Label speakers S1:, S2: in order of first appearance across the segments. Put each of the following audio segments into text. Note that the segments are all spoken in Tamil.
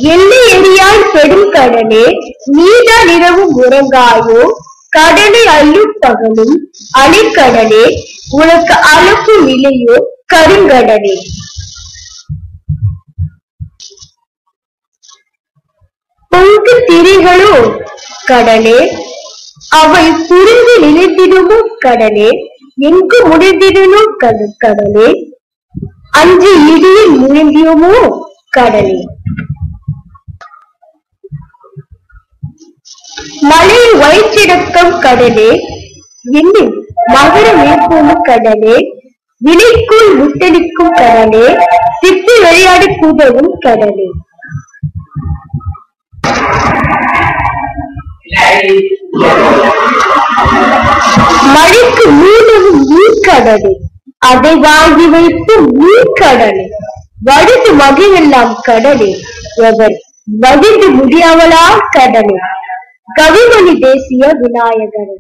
S1: எல்லை எரியாய் பெரும் கடலே நீதான் இரவும் உறங்காயோ கடலை அள்ளும் பகலும் அலைக்கடலே உனக்கு அழுப்பு நிலையோ கருங்கடலே பொங்கு திரிகளோ கடலே அவை புரிந்து நிலைத்திடுமோ கடலே எங்கு முடிந்திடுமோ கடு கடலே அன்று இடியில் முழுந்தியுமோ கடலே மலையில் வயிற்றிடக்கம் கடலே எண்ணில் மகர மேற்கொள்ளும் கடலே விலைக்குள் முட்டடிக்கும் கடலே சித்தி விளையாடி குதவும் கடலே மழைக்கு மீளவும் நீர்க்கடலே அதை வாங்கி வைத்து நீர்க்கடலே வடிந்து மகிழெல்லாம் கடலே எவர் வடிந்து முடியாமலா கடலே கவிமணி தேசிய விநாயகர்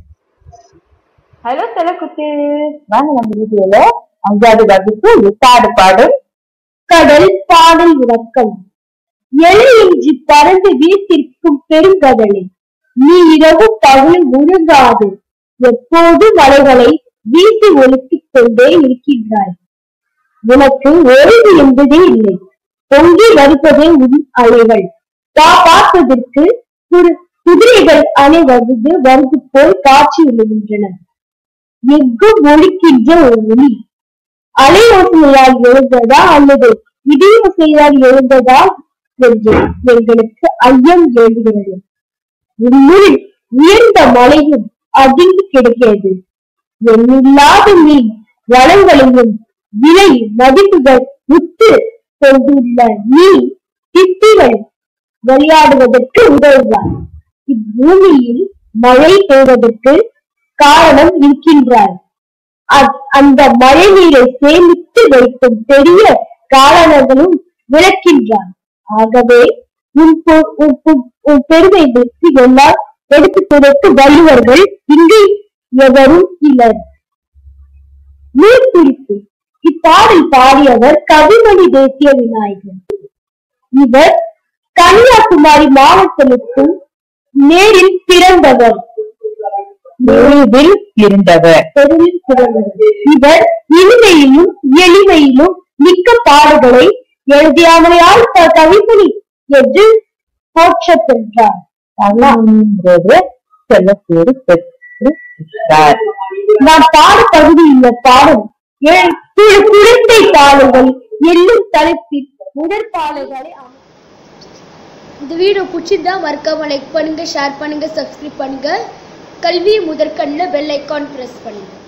S2: ஹலோ செலக்குத்து வாங்க நம்ம வீடியோல அஞ்சாவது வகுப்பு விசாடு பாடும்
S1: கடல் பாடல் விளக்கம் எழுயின்றி பறந்து வீட்டிற்கும் பெருங்கடலே நீ இரவு பகல் முழுங்காது எப்போது மலைகளை வீட்டு ஒலித்துக் கொண்டே இருக்கின்றாய் உனக்கு ஓய்வு என்பதே இல்லை பொங்கி வருவதே உன் அலைகள் காப்பாற்றுவதற்கு குரு- குதிரைகள் அணை வருது வருது போல் காட்சி விழுகின்றன எங்கும் ஒழிக்கின்ற ஒரு ஒளி அலையோசையால் எழுந்ததா அல்லது இடியோசையால் எழுந்ததா என்று எங்களுக்கு ஐயம் எழுகிறது உன்னுள் உயர்ந்த மலையும் அதிர்ந்து கிடக்கிறது எண்ணில்லாத மீன் வளங்களையும் விலை மதிப்புகள் உத்து கொண்டுள்ள நீ சித்திகள் விளையாடுவதற்கு உதவுவார் இப்பூமியில் மழை பெய்வதற்கு காரணம் இருக்கின்றார் அ- அந்த மழை நீரை சேமித்து வைக்கும் பெரிய காரணங்களும் விளக்கின்றார் ஆகவே உன் பொ- உன் பொ- உன் பெருமை பற்றி எல்லாம் எடுத்துக் கொடுத்து வள்ளுவர்கள் இங்கு எவரும் இல்லர் நீர்குறிப்பு இப்பாடல் பாடியவர் கவிமணி தேசிய விநாயகர் இவர் கன்னியாகுமரி மாவட்டத்திற்கும் நேரில் பிறந்தவர்
S2: நேரில் இருந்தவர்
S1: தெருவில் பிறந்தவர் இவர் இனிமையிலும் எளிமையிலும் மிக்க பாடல்களை எழுதியமையால் த- கவிமணி என்று போற்றப் பெற்றார்
S2: கலாம்ன்றது செல்லப்பேரு பெற்று விட்டார்.
S1: நான் பாட பகுதியில் பாடும் ஏ- கு- குழந்தை பாடல்கள் என்னும் தலைப்பில் உடற்பாடல்களை அமை-
S3: இந்த வீடியோ பிடிச்சிருந்தா மறக்காம லைக் பண்ணுங்க ஷேர் பண்ணுங்க சப்ஸ்கிரைப் பண்ணுங்க கல்வி முதற்கண்ணில் பெல் ஐக்கான் பிரஸ் பண்ணுங்க